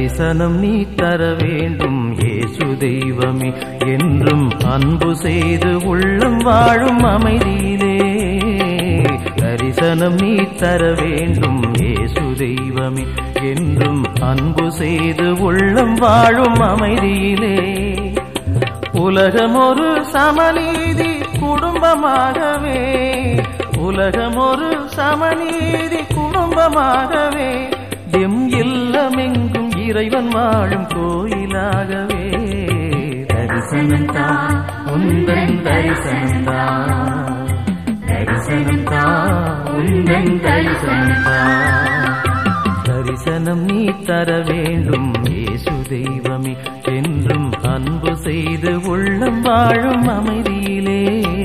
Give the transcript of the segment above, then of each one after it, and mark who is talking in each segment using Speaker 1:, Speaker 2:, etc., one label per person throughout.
Speaker 1: தரிசனம் நீ தர வேண்டும் இயேசு தெய்வமே என்றும் அன்பு செய்து உள்ளம் வாழும் அமைதியிலே தரிசனம் நீ தர வேண்டும் இயேசு தெய்வமே என்றும் அன்பு செய்து உள்ளம் வாழும் அமைதியிலே உலகம் ஒரு சமநீதி குடும்பமாகவே உலகம் ஒரு சமநீதி குடும்பமாகவே எம் இல்லமெங்கும் இறைவன் வாழும் கோயிலாகவே தரிசனம் தான் உந்தன் தரிசனம் தான் தரிசனம் தான் உந்தன் தரிசனம் தான் தரிசனம் நீ தர வேண்டும் இயேசு தெய்வமே என்றும் அன்பு செய்து உள்ளம் வாழும் அமைதியிலே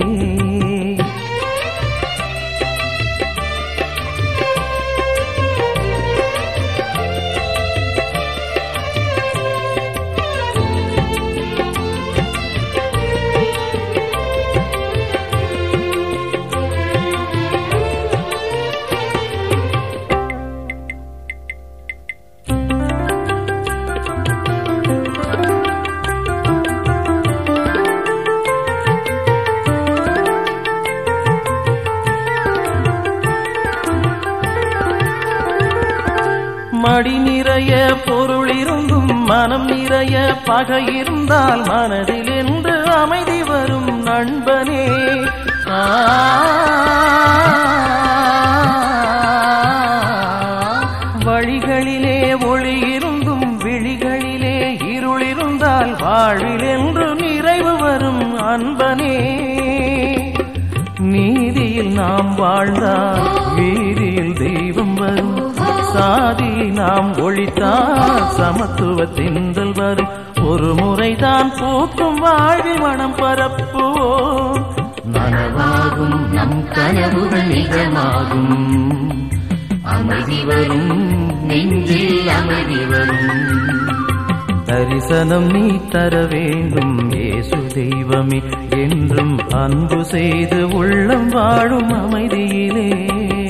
Speaker 1: மடி நிறைய பொருள் இருந்தும் மனம் நிறைய பகை இருந்தால் மனதில் என்று அமைதி வரும் நண்பனே ஆ, வழிகளிலே ஒளி இருந்தும் விழிகளிலே இருள் இருந்தால் வாழ்வில் என்று நிறைவு வரும் அன்பனே நீதியில் நாம் வாழ்ந்தால் வீதியில் தெய்வம் வரும் சாதி நாம் ஒழித்தால் சமத்துவ திண்டல் வரும் ஒரு முறைதான் பூக்கும் வாழ்வி மனம் பரப்புவோம் நனவாகும் நம் கனவுகள் நிஜமாகும் அமைதி வரும் நெஞ்சில் அமைதி வரும் தரிசனம் நீ தர வேண்டும் இயேசு தெய்வமே என்றும் அன்பு செய்து உள்ளம் வாழும் அமைதியிலே